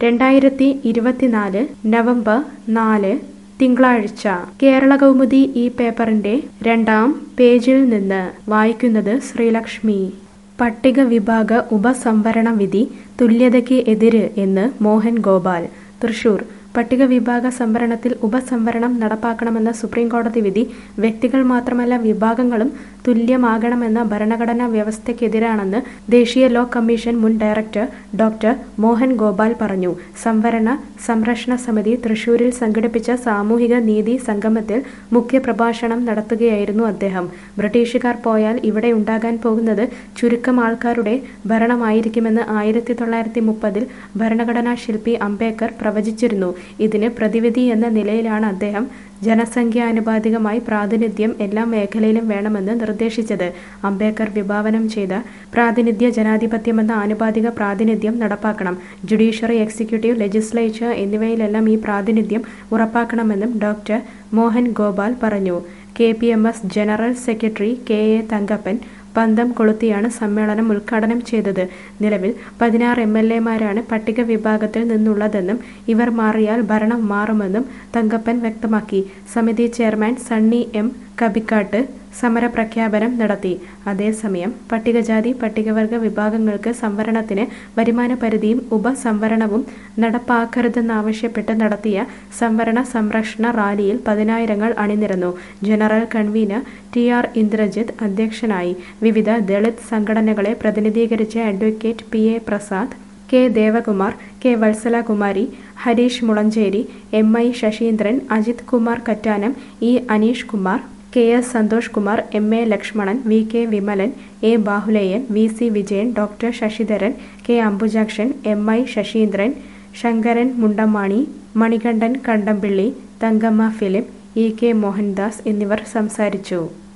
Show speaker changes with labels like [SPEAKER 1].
[SPEAKER 1] രണ്ടായിരത്തി ഇരുപത്തിനാല് നവംബർ നാല് തിങ്കളാഴ്ച കേരള കൗമുദി ഈ പേപ്പറിന്റെ രണ്ടാം പേജിൽ നിന്ന് വായിക്കുന്നത് ശ്രീലക്ഷ്മി പട്ടിക വിഭാഗ ഉപസംവരണ വിധി തുല്യതയ്ക്ക് എതിര് എന്ന് മോഹൻ ഗോപാൽ തൃശൂർ പട്ടിക വിഭാഗ സംവരണത്തിൽ ഉപസംവരണം നടപ്പാക്കണമെന്ന സുപ്രീം കോടതി വിധി വ്യക്തികൾ മാത്രമല്ല വിഭാഗങ്ങളും തുല്യമാകണമെന്ന ഭരണഘടനാ വ്യവസ്ഥയ്ക്കെതിരാണെന്ന് ദേശീയ ലോ കമ്മീഷൻ മുൻ ഡയറക്ടർ ഡോക്ടർ മോഹൻ ഗോപാൽ പറഞ്ഞു സംവരണ സംരക്ഷണ സമിതി തൃശൂരിൽ സംഘടിപ്പിച്ച സാമൂഹിക നീതി സംഗമത്തിൽ മുഖ്യപ്രഭാഷണം നടത്തുകയായിരുന്നു അദ്ദേഹം ബ്രിട്ടീഷുകാർ പോയാൽ ഇവിടെ ഉണ്ടാകാൻ പോകുന്നത് ചുരുക്കം ആൾക്കാരുടെ ഭരണമായിരിക്കുമെന്ന് ആയിരത്തി തൊള്ളായിരത്തി മുപ്പതിൽ ഭരണഘടനാ ശില്പി അംബേദ്കർ പ്രവചിച്ചിരുന്നു ഇതിന് പ്രതിവിധി എന്ന നിലയിലാണ് അദ്ദേഹം ജനസംഖ്യാനുപാതികമായി പ്രാതിനിധ്യം എല്ലാ മേഖലയിലും വേണമെന്ന് നിർദ്ദേശിച്ചത് അംബേദ്കർ വിഭാവനം ചെയ്ത പ്രാതിനിധ്യ ജനാധിപത്യമെന്ന ആനുപാതിക പ്രാതിനിധ്യം നടപ്പാക്കണം ജുഡീഷ്യറി എക്സിക്യൂട്ടീവ് ലെജിസ്ലേച്ചർ എന്നിവയിലെല്ലാം ഈ പ്രാതിനിധ്യം ഉറപ്പാക്കണമെന്നും ഡോക്ടർ മോഹൻ ഗോപാൽ പറഞ്ഞു K P M S general secretary K A Thankappan പന്തം കൊളുത്തിയാണ് സമ്മേളനം ഉദ്ഘാടനം ചെയ്തത് നിലവിൽ പതിനാറ് എം എൽ എമാരാണ് പട്ടിക വിഭാഗത്തിൽ നിന്നുള്ളതെന്നും ഇവർ മാറിയാൽ ഭരണം മാറുമെന്നും തങ്കപ്പൻ വ്യക്തമാക്കി സമിതി ചെയർമാൻ സണ്ണി എം കബിക്കാട്ട് സമരപ്രഖ്യാപനം നടത്തി അതേസമയം പട്ടികജാതി പട്ടികവർഗ വിഭാഗങ്ങൾക്ക് സംവരണത്തിന് വരുമാന പരിധിയും ഉപസംവരണവും നടപ്പാക്കരുതെന്നാവശ്യപ്പെട്ട് നടത്തിയ സംവരണ സംരക്ഷണ റാലിയിൽ പതിനായിരങ്ങൾ അണിനിരന്നു general convener T R Indrajith അധ്യക്ഷനായി വിവിധ ദളിത് സംഘടനകളെ പ്രതിനിധീകരിച്ച advocate P A Prasad K Devakumar K Vatsalakumari Harish Mulanjeri M I Saseendran Ajith Kumar Kattanam E Aneesh Kumar K S Santhosh Kumar M A Lakshmanan V K Vimalan A Bahuleyan V C Vijayan doctor Sasidharan K Ambujakshan M I Saseendran Sankaran Mundamani Manikandan Kandampilly Thankamma Philip E K Mohandas എന്നിവർ സംസാരിച്ചു